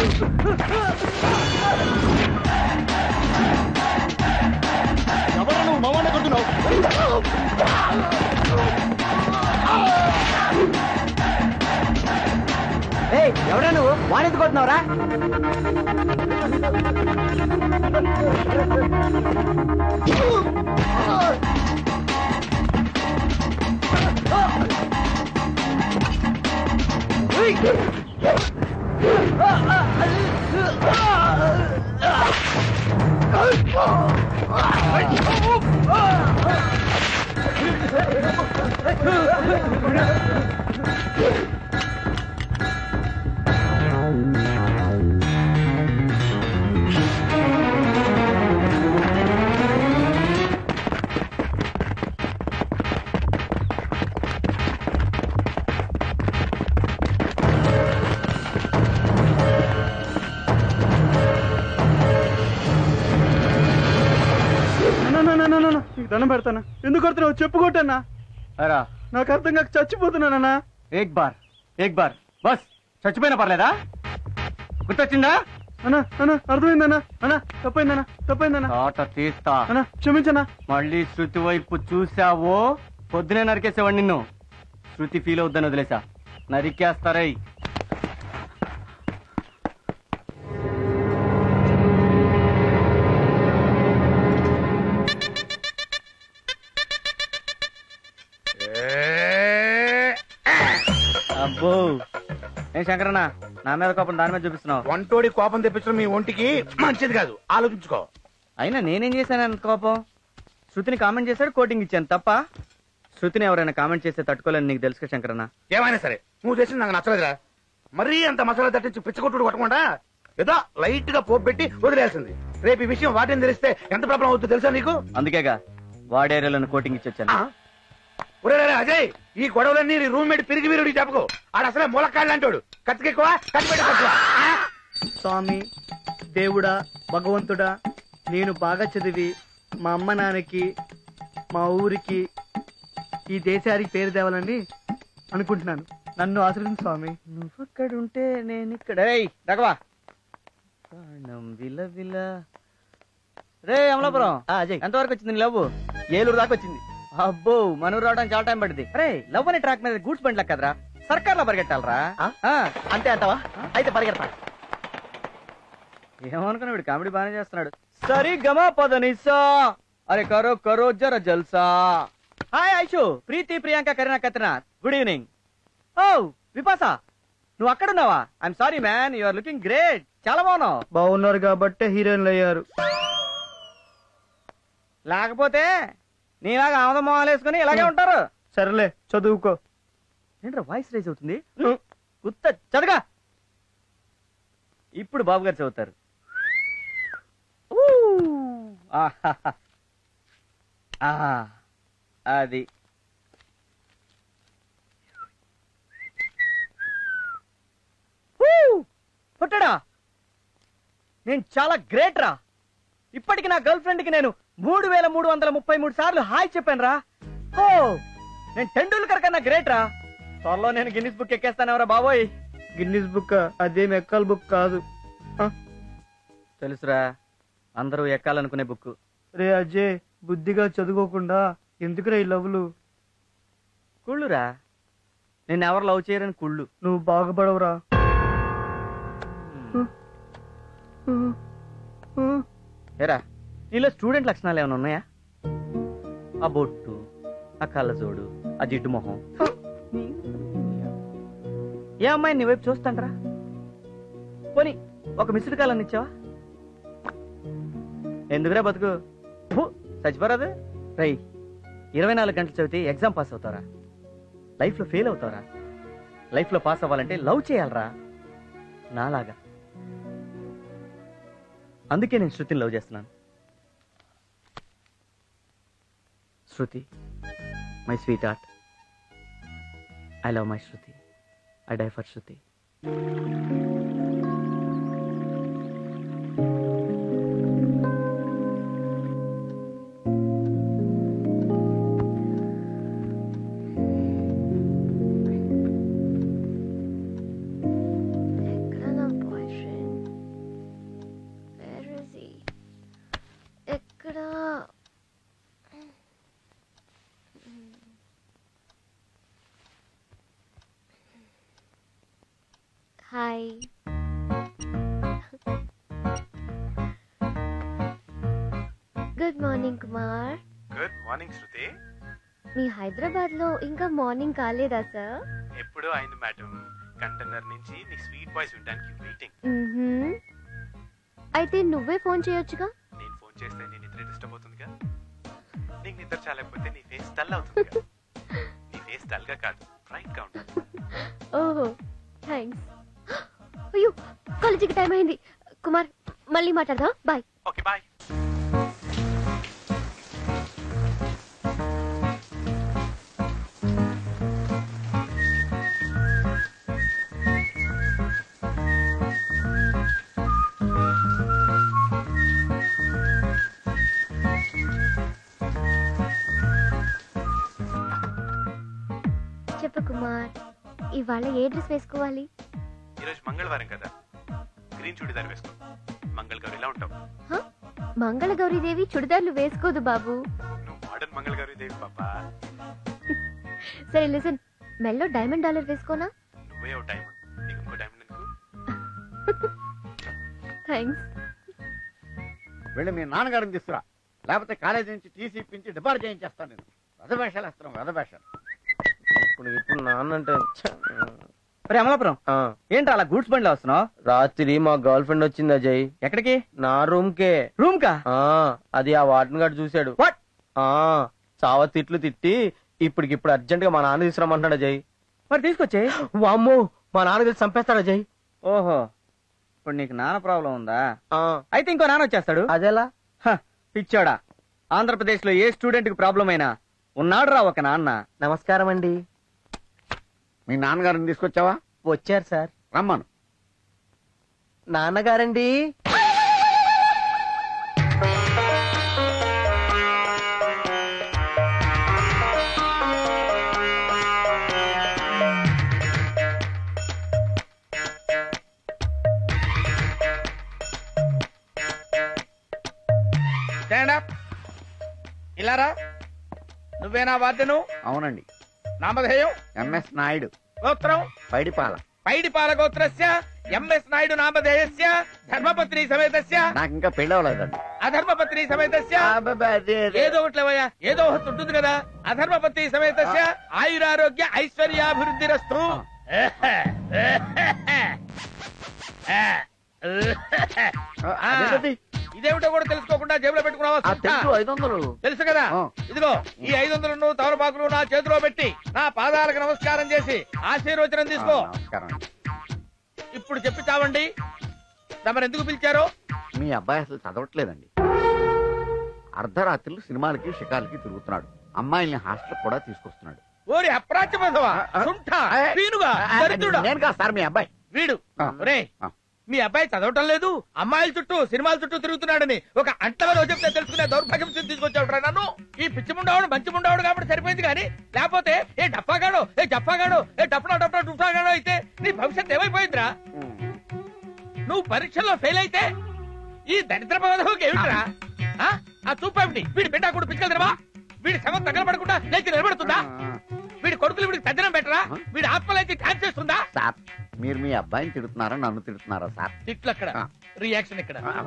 ఎవరు నువ్వు మమ్మల్ని కొడుతున్నావు ఏయ్ ఎవడా నువ్వు వాడెందుకు కొడుతున్నావురా నీకు దండం పెడతానా ఎందుకు కొడుతున్నావు చెప్పు కొట్టన్నా అరా నాకు అర్థం కాక చచ్చిపోతున్నానన్నా ఏక్ బార్ ఏక్ బార్ బస్ చచ్చిపోయినా పర్లేదా గుర్తొచ్చిందా అన్నా అన్నా అర్థమైందన్నా అన్నా తప్పైందన్నా తప్పైందన్నా ఆట తీస్తా అన్నా క్షమించన్నా మళ్ళీ శృతి వైపు చూసావో పొద్దునే నరికేసేవాడు నిన్ను శృతి ఫీల్ అవుద్దని వదిలేసా నరికేస్తారై అబ్బో ఏం శంకరన్న నా మీద కోపం దాని మీద చూపిస్తున్నావు వంటోడి కోపం తెప్పించడం మీ ఒంటికి మంచిది కాదు ఆలోచించుకో అయినా నేనేం చేశాను అంత కోపం శృతిని కామెంట్ చేశాడు కోటింగ్ ఇచ్చాను తప్ప శృతిని ఎవరైనా కామెంట్ చేస్తే తట్టుకోలేని నీకు తెలుసు కదా శంకరన్న ఏమైనా సరే నువ్వు చేసింది నాకు నచ్చలేదురా మరీ అంత మసాలా తట్టించి పిచ్చకొట్టుడు కొట్టకుండా ఏదో లైట్ గా పోపు పెట్టి వదిలేసింది రేపు ఈ విషయం వాటిని తెలిస్తే ఎంత ప్రాబ్లం అవుతుందో తెలుసా నీకు అందుకేగా వాడేరియాలను కోటింగ్ ఇచ్చి వచ్చాను ఆ? ఒరే రే, రే, అజయ్ ఈ గొడవలన్నీ నీ రూమ్మేట్ పిరిగి వీరుడి చెప్పకు ఆడ అసలే మూలకాళ్ళు అంటాడు కత్తికెక్కువ కత్తిపెట్ట తక్కువ స్వామి దేవుడా భగవంతుడా నేను బాగా చదివి మా అమ్మ నాన్నకి మా ఊరికి ఈ దేశానికి పేరు తేవాలని అనుకుంటున్నాను నన్ను ఆశ్రయించు స్వామి నువ్వు అక్కడ ఉంటే నేను ఇక్కడ రఘవా ప్రాణం విలవిల రే అమలాపురం అజయ్ ఎంతవరకు వచ్చింది నీ లవ్ ఏలూరు దాకా వచ్చింది అబ్బో మనూరు రావడానికి చాలా టైం పడింది అరే లవ్ అనే ట్రాక్ మీద గూడ్స్ బండి కదరా సర్కార్ లో పరిగెట్టాలరా ఆ, అంతే అంటావా అయితే పరిగెడతా ఏమనుకున్నా వీడు కామెడీ బాగానే చేస్తున్నాడు సరి గమా పదనిసా అరే కరో కరో జర జల్సా hi Aishu Preeti Priyanka Kareena Katrina good evening ఓ విపాస నువ్వు అక్కడ ఉన్నావా I'm sorry man you are looking great చాలా బాగున్నావు బాగున్నారు కాబట్టే హీరోయిన్లు అయ్యారు లేకపోతే నీలాగా ఆమద మొహాలు వేసుకుని ఇలాగే ఉంటారు సరేలే చదువుకో ఏంట్రా వాయిస్ రైజ్ అవుతుంది ఉత్త చదగా ఇప్పుడు బాబు గారు చదువుతారు ఊ, ఆహాహా. ఆ, అది ఊ, కొట్టాడా నేను చాలా గ్రేట్ రా ఇప్పటికి నా గర్ల్ ఫ్రెండ్ కి నేను మూడు వేల మూడు వందల ముప్పై మూడు సార్లు హాయ్ చెప్పాను రా ఓ నేను టెండూల్కర్ కన్నా గ్రేట్ రా త్వరలో నేను గిన్నిస్ బుక్ ఎక్కేస్తానవరా బాబోయ్ గిన్నిస్ బుక్ అదేం ఎక్కల్ బుక్ కాదు తెలుసురా అందరూ ఎక్కాలనుకునే బుక్ రే అజయ్ బుద్ధిగా చదువుకోకుండా ఎందుకురా ఈ లవ్లు కుళ్ళురా నేను ఎవరు లవ్ చేయరని కుళ్ళు నువ్వు బాగుపడవురా ఏరా నీలో స్టూడెంట్ లక్షణాలు ఏమైనా ఉన్నాయా ఆ బొట్టు ఆ కళ్ళజోడు ఆ జిడ్డు మొహం ఏ అమ్మాయి నీ వైపు చూస్తాంటరా పోనీ ఒక మిస్డ్ కాల్ అని ఇచ్చావా ఎందుకురా బతుకు ఫు, చచ్చిపోరాదు రై ఇరవై నాలుగు గంటలు చదివితే ఎగ్జామ్ పాస్ అవుతారా లైఫ్లో ఫెయిల్ అవుతారా లైఫ్లో పాస్ అవ్వాలంటే లవ్ చేయాలరా నాలాగా అందుకే నేను శృతిని లవ్ చేస్తున్నాను Shruti my sweet heart I love my Shruti I die for Shruti ఎక్కడ నా boyfriend hi good morning Kumar good morning Shruti మీ హైదరాబాద్ లో ఇంకా మార్నింగ్ కాలేదా సార్ ఎప్పుడూ అయింది మేడం కంటైనర్ నుంచి నీ స్వీట్ వాయిస్ వినడానికి వెయిటింగ్ మ్మ్హ్మ్. అయితే నువ్వే ఫోన్ చేయొచ్చుగా నేను ఫోన్ చేస్తే నీ నిద్ర డిస్టర్బ్ అవుతుందిగా నీకు నిద్ర చాలకపోతే నీ ఫేస్ డల్ అవుతుందిగా నీ ఫేస్ డల్ గా కాదు బ్రైట్ గా ఉంటుంది ఓహో థ్యాంక్స్ అయ్యో కాలేజీకి టైం అయింది కుమార్ మళ్ళీ మాట్లాడదాం బాయ్ ఓకే బాయ్ చెప్పు కుమార్ ఇవాళ ఏ డ్రెస్ వేసుకోవాలి ఈరోజు మంగళవారం కదా గ్రీన్ చూడిదార్ వేసుకో మంగళగౌరిలా ఉంటావు హ? మంగళగౌరీదేవి చుడిదార్లు వేసుకోదు బాబు నువ్వు మోడర్న్ మంగళగౌరి దేవి పాపా సరే లిసన్ మెల్లో డైమండ్ డాలర్ వేసుకోనా నువ్వే ఓ డైమండ్ నీకు ఇంకో డైమండ్ ఎందుకు థ్యాంక్స్ వెళ్ళి మీ నాన్నగారిని తీసుకురా లేకపోతే కాలేజీ నుంచి టీసీ ఇప్పించి డిపార్ట్ చేయించేస్తాను నేను రథవేషాలు వేస్తున్నాం రథవేషాలు ఇప్పుడు ఇప్పుడు నాన్న అంటే మరి అమలాపురం ఏంటి అలా గూడ్స్ బండిలో వస్తున్నావు రాత్రి మా గర్ల్ ఫ్రెండ్ వచ్చింది అజయ్ ఎక్కడికి నా రూమ్ కే రూమ్ కా ఆ అది ఆ వార్డెన్ గారు చూశాడు What? ఆ చావ తిట్లు తిట్టి ఇప్పటికిప్పుడు అర్జెంట్ గా మా నాన్న తీసుకురమ్మంటున్నాడు అజయ్ మరి తీసుకొచ్చే వామ్మో మా నాన్న తెలిసి చంపేస్తాడు అజయ్ ఓహో ఇప్పుడు నీకు నాన్న ప్రాబ్లం ఉందా ఆ అయితే ఇంకో నాన్న వచ్చేస్తాడు అదెలా హ, పిచ్చోడా ఆంధ్రప్రదేశ్ లో ఏ స్టూడెంట్ కి ప్రాబ్లం అయినా ఉన్నాడు రా ఒక నాన్న నమస్కారం అండి మీ నాన్నగారిని తీసుకొచ్చావా వచ్చారు సార్ రమ్మను నాన్నగారండి స్టాండ్ అప్ ఇలారా నువ్వేనా వాద్యను అవునండి నామధేయం ఎంఎస్ నాయుడు గోత్రం పైడిపాల పైడిపాల గోత్రస్య ఎంఎస్ నాయుడు నామధేయస్య ధర్మపత్ని సమేతస్య నాకు ఇంకా పెళ్ళి అవ్వలేదండి అధర్మపత్ని సమేతస్య అబ్బబ్బా, అదే, అదే. ఏదో ఒకటి లేవయ్యా ఏదో ఒకటి ఉంటుంది కదా అధర్మపత్ని సమేతస్య ఆయురారోగ్య ఐశ్వర్యాభివృద్ధిరస్తు ఆ, అదేంటది? ఇదేమిటో కూడా తెలుసుకోకుండా జేబులో పెట్టుకున్నావా ఆ, సుత్తా? తెలుసు ఐదు వందలు తెలుసు కదా ఆ. ఇదిగో ఈ ఐదు వందలను తమలపాకులు నా చేతిలో పెట్టి నా పాదాలకు నమస్కారం చేసి ఆశీర్వచనం ఆ, తీసుకో నమస్కారం అండి ఇప్పుడు చెప్పి చావండి తమరు ఎందుకు పిలిచారో మీ అబ్బాయి అసలు చదవట్లేదండి అర్ధరాత్రులు సినిమాలకి షికాలకి తిరుగుతున్నాడు అమ్మాయిల్ని హాస్టల్ కూడా తీసుకొస్తున్నాడు ఓరి అప్రాచ్యబంధవా ఆ, ఆ. సుంఠ ఆ, పీనుగా ఆ, దరిద్రుడా నేను కాదు సార్ మీ అబ్బాయి వీడు ఆ. ఒరేయ్ ఆ. మీ అబ్బాయి చదవటం లేదు అమ్మాయిల చుట్టూ సినిమాల చుట్టూ తిరుగుతున్నాడని ఒక అంటవరో చెప్తే తెలుసుకునే దౌర్భాగ్యం స్థితి తీసుకొచ్చాడు నన్ను ఈ పిచ్చి ముండావుడు మంచి ముండావుడు కాబట్టి సరిపోయింది కానీ లేకపోతే ఏ డప్పాగాడో ఏ జప్పాగాడో ఏ డప్పనా డప్పనా డుఫాగాడో అయితే నీ భవిష్యత్తు ఏమైపోయిందిరా నువ్వు పరీక్షల్లో ఫెయిల్ అయితే ఈ దరిద్ర బాధకు ఏమిట్రా ఆ? ఆ చూపేమిటి వీడి బిడ్డ కూడా పిచ్చగలరా వీడి శవం తగలబడకుండా లేచి నిలబడుతుందా వీడి కొడుకులు వీడికి తద్దనం పెట్టరా వీడి ఆత్మలైతే ఛాన్స్ చేస్తుందా సార్ మీరు మీ అబ్బాయిని తిడుతున్నారా నన్ను తిడుతున్నారా సార్ తిట్లు అక్కడ ఆ. రియాక్షన్ ఇక్కడ ఆ,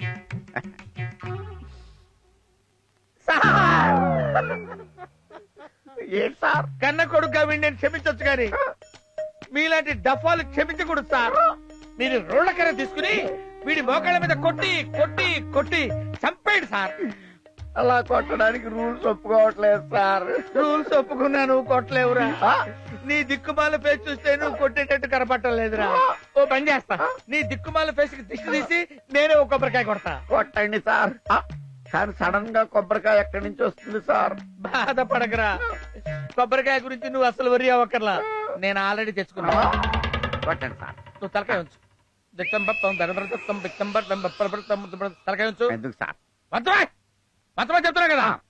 ఏంటి సార్ కన్న కొడుకు వీడిని నేను క్షమించొచ్చు కానీ మీలాంటి డఫాలు క్షమించకూడదు సార్ మీరు రోళ్లకర తీసుకుని వీడి మోకాళ్ళ మీద కొట్టి కొట్టి కొట్టి చంపేయండి సార్ అలా కొట్టడానికి రూల్స్ ఒప్పుకోవట్లేదు సార్ రూల్స్ ఒప్పుకున్నా నువ్వు కొట్టలేవురా నీ దిక్కుమాల ఫేస్ చూస్తే నువ్వు కొట్టేటట్టు కనపట్టలేదురా ఓ పని చేస్తా నీ దిక్కుమాల ఫేస్ కి దిష్టి తీసి నేనే ఒక కొబ్బరికాయ కొడతా కొట్టండి సార్ ఆ, కానీ సడన్ గా కొబ్బరికాయ ఎక్కడి నుంచి వస్తుంది సార్ బాధపడకరా కొబ్బరికాయ గురించి నువ్వు అసలు వరి అవ్వకర్లా నేను ఆల్రెడీ తెచ్చుకున్నా కొట్టండి సార్ నువ్వు తలకాయ ఉంచు దిట్టం బప్పం దడబడతం బిట్టం బట్టం బప్పలబడతం తలకాయ ఉంచు ఎందుకు సార్ మంత్రమా మంత్రమా చెప్తున్నా కదా